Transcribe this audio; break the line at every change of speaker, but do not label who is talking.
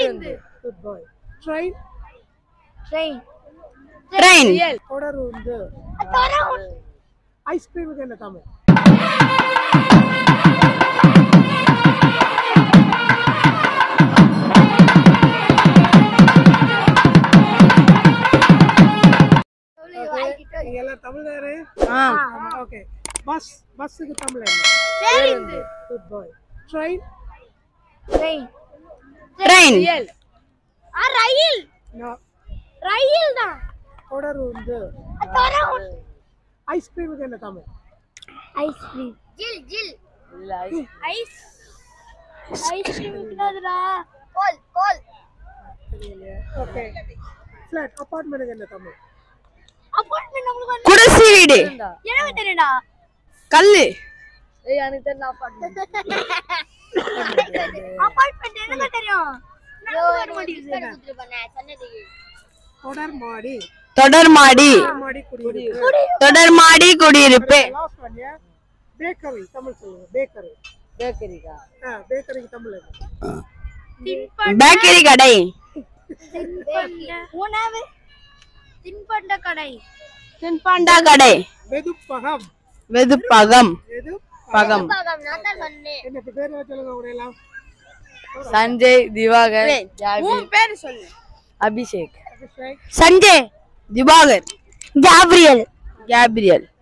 பேருந்து
good bye train
train
train
தொடருந்து ஐஸ்கிரீமுக்கு என்ன தமிழ் நீங்க எல்லாம் தமிழ் தானே
ஆ
ஓகே பஸ் பஸ்ஸுக்கு தமிழ் என்ன
பேருந்து
good bye train
train
train
ஆ ரயில் ரயில் தான்
தொடருந்து ஐஸ்கிரீமுக்கு என்ன தமிழ்
ஐஸ்கிரீம் ஜில் ஜில் ஐஸ் ஐஸ்கிரீம் என்னதுடா கோல் கோல்
ஓகே ஃபிளாட் அபார்ட்மெண்ட்டுக்கு என்ன தமிழ்
அப்பார்ட்மெண்ட் உங்களுக்கு வந்து
குடிசை வீடு
எனக்கு தெரியும்டா
கல்லு
ஏய் எனக்கு தெரியல அப்பார்ட்மெண்ட் அப்பார்ட்மெண்ட் எனக்கு தெரியும்
தொடர் மாடி
தொடர் மாடி
மாடி குடியிருப்பு
தொடர் மாடி குடியிருப்பு
லாஸ்ட் ஒன் யா பேக்கரி தமிழ் சொல்லுங்க பேக்கரி பேக்கரிக்கா ஆ பேக்கரிக்கு தமிழ் என்ன
பேக்கரி கடை
உணவு தின்பண்ட கடை
தின்பண்டா கடை
வெதுப்பகம்
வெதுப்பகம்
வெது
பகம்
என்ன இப்ப பேர் சொல்லுங்க உங்களை எல்லாம்
சஞ்சய் திவாகர்
மூணு பேர் சொல்லு
அபிஷேக்
அபிஷேக்
சஞ்சய் திவாகர் ஜாப்ரியல் கேப்ரியல்